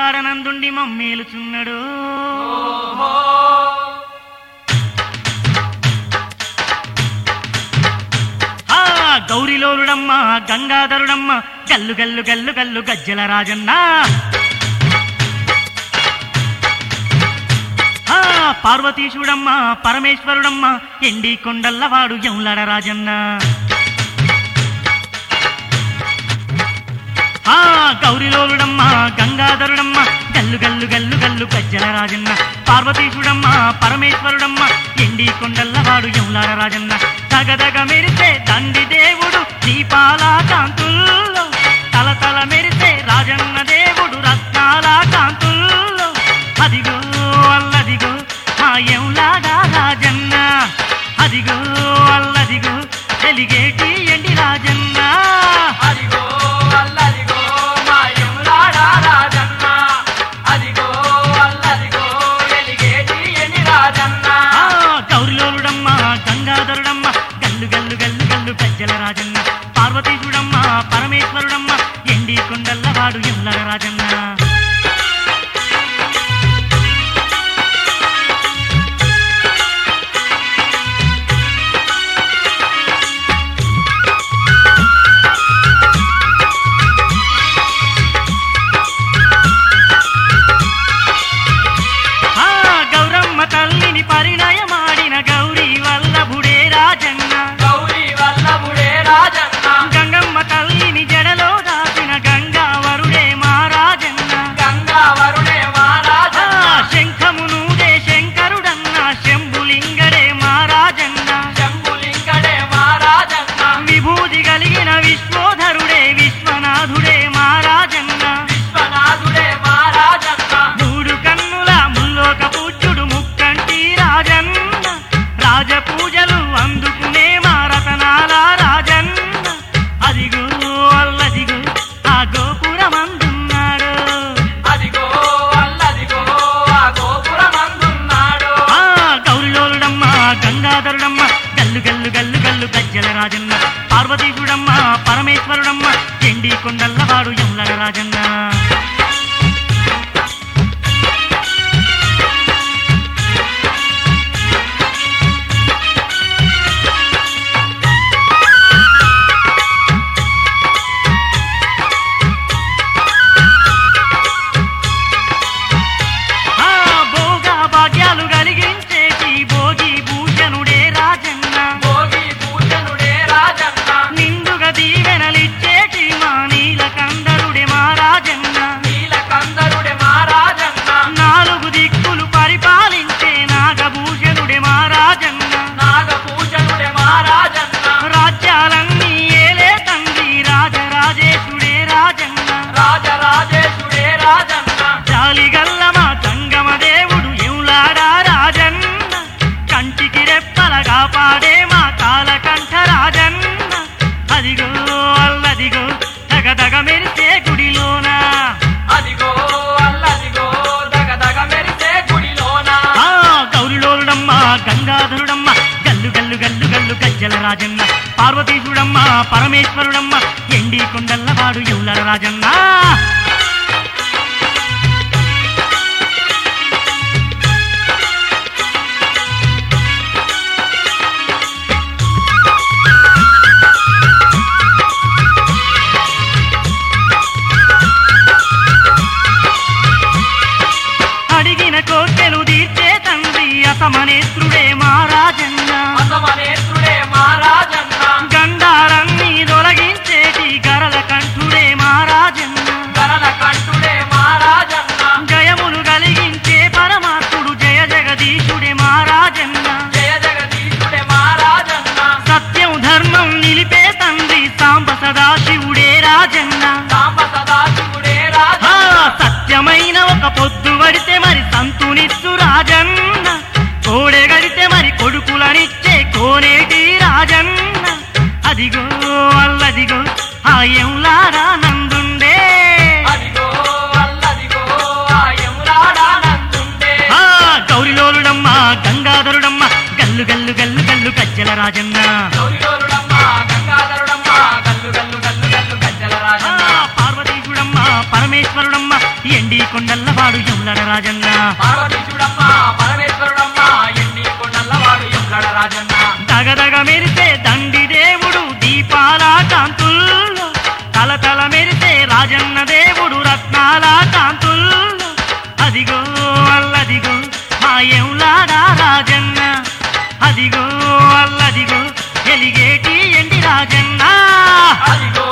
ఎములాడనందుండి మమ్మేలుచున్నాడు ఆ గౌరిలోలుడమ్మ గంగాధరుడమ్మ గల్లు గల్లు గల్లు గల్లు గజ్జల రాజన్న ఆ పార్వతీశుడమ్మ పరమేశ్వరుడమ్మ ఎండి కొండల్లవాడు యములాడ రాజన్న ఆ గౌరిలోలుడమ్మ గంగాధరుడమ్మ గల్లు గల్లు గల్లు గల్లు గజ్జల రాజన్న పార్వతీశుడమ్మ పరమేశ్వరుడమ్మ ఎండి కొండల్లవాడు యములాడ రాజన్న తగదగ మెరిసే తండ్రి దేవుడు దీపాల కాంతుల్లో తల తల మెరిసే రాజన్న దేవుడు రత్నాల కాంతుల్లో అదిగో అల్లదిగో మా యములాడ రాజన్న అదిగో అల్లదిగో వెలిగేటి ఎండి రాజన్న అదిగో అల్లదిగో మా యములాడ రాజన్న అదిగో అల్లదిగో వెలిగేటి ఎని రాజన్న ఆ గౌరిలోలుడమ్మ గంగాధరుడమ్మ గల్లు గల్లు గల్లు గల్లు గజ్జల రాజన్న పార్వతీశుడమ్మ పరమేశ్వరుడమ్మ ఎండి కొండల్లవాడు ఎముల రాజన్న ఆ గౌరమ్మ తల్లిని పరిణయమాడిన గౌరీ వల్లభుడే రాజన్న గౌరీ వల్లభుడే రాజన్న గంగమ్మ తల్లిని జడలో దాచిన గంగావరుడే మా రాజన్న గంగా వరుడే మా ఆ రాజన్న శంఖమునుడే శంకరుడన్న శంభులింగడే మా రాజన్న శంభులింగడే మా రాజన్న విభూతి కలిగిన విశ్వోధరుడే విశ్వనాథుడే మా రాజన్న విశ్వనాథుడే మా రాజన్న మూడు కన్నుల ముల్లోక పూజ్యుడు ముక్కంటి రాజన్న రాజపూజలు అందుకునే మా రతనాల రాజన్న అదిగో అల్లదిగో ఆ గోపురమందున్నాడు అదిగో అల్లదిగో ఆ గోపురమందున్నాడు ఆ గౌరిలోలుడమ్మ గంగాధరుడమ్మ గల్లు గల్లు గల్లు గల్లు గజ్జల రాజన్న పార్వతీశుడమ్మ పరమేశ్వరుడమ్మ ఎండి కొండల్లవాడు యముల రాజన్న ఆ భోగ భాగ్యాలు కలిగించేటి భోగి భూషణుడే రాజన్న భోగి భూషణుడే రాజన్న నిండుగా దీవెనలిచ్చేటి మా నీలకందరుడే మా రాజన్న నీలకందరుడే మా రాజన్న నాలుగు దిక్కులు పరిపాలించే నాగభూషణుడే మా రాజన్న నాగభూషణుడే మా రాజన్న రాజ్యాలన్నీ ఏలే తండ్రి రాజరాజేశుడే రాజన్న రాజరాజేశుడే రాజన్న జాలిగల్ల మా తంగమ దేవుడు ఎవులాడా రాజన్న కంటికి రెప్పల కాపాడే మా కాలకంఠ రాజన్న అదిగో అల్లదిగో తగదగ మెరిసే గుడిలోన అదిగో అల్లదిగో దగదగ మెరిసే గుడిలోన ఆ గౌరిలోలుడమ్మ గంగాధరుడమ్మ గల్లు గల్లు గల్లు గల్లు గజ్జల రాజన్న పార్వతీశుడమ్మ పరమేశ్వరుడమ్మ ఎండి కొండల్లవాడు ఎవుల రాజన్న అడిగిన కోర్కెలు తీర్చే తండ్రి అసమనేత్రుడే మా రాజన్న అసమనేత్రుడే మా రాజన్న గండాలన్నీ తొలగించేటి గరల కంఠుడే మా రాజన్న గరల కంఠుడే మా రాజన్న జయములు కలిగించే పరమాత్ముడు జయ జగదీశుడే మా రాజన్న జయ జగదీశుడే మా రాజన్న సత్యం ధర్మం నిలిపే తండ్రి సాంబ సదాశివుడే రాజన్న సాంబ సదాశివుడే ఆ రాజన్న సత్యమైన ఒక పొద్దు పడితే మరి సంతునిచ్చు రాజన్న కోడె గడితే మరి కొడుకులనిచ్చే కోనేటి రాజన్న అదిగో అల్లదిగో ఆయంలారా నందుండే అదిగో అల్లదిగో ఆ యములాడానందుండే ఆ గౌరిలోలుడమ్మ గంగాధరుడమ్మ గల్లు గల్లు గల్లు గల్లు గజ్జల రాజన్న గౌరిలోలుడమ్మ గంగాధరుడమ్మ గల్లు గల్లు గల్లు గల్లు గజ్జల ఆ రాజన్న పార్వతీశుడమ్మ పరమేశ్వరుడమ్మ ఎండి కొండల్లవాడు యములడ రాజన్న పార్వతీశుడమ్మ పరమేశ్వరుడమ్మ ఎన్ని కొండల్లవాడు ఎంలడ రాజన్న దగదగ మెరిసే దండి దేవుడు దీపాల కాంతుల్లో తల తల మెరిసే రాజన్న దేవుడు రత్నాల కాంతుల్లో అదిగో అల్లదిగో మా ఎంలాడా రాజన్న అదిగో అల్లదిగో ఎలిగేటి ఎండి రాజన్న అదిగో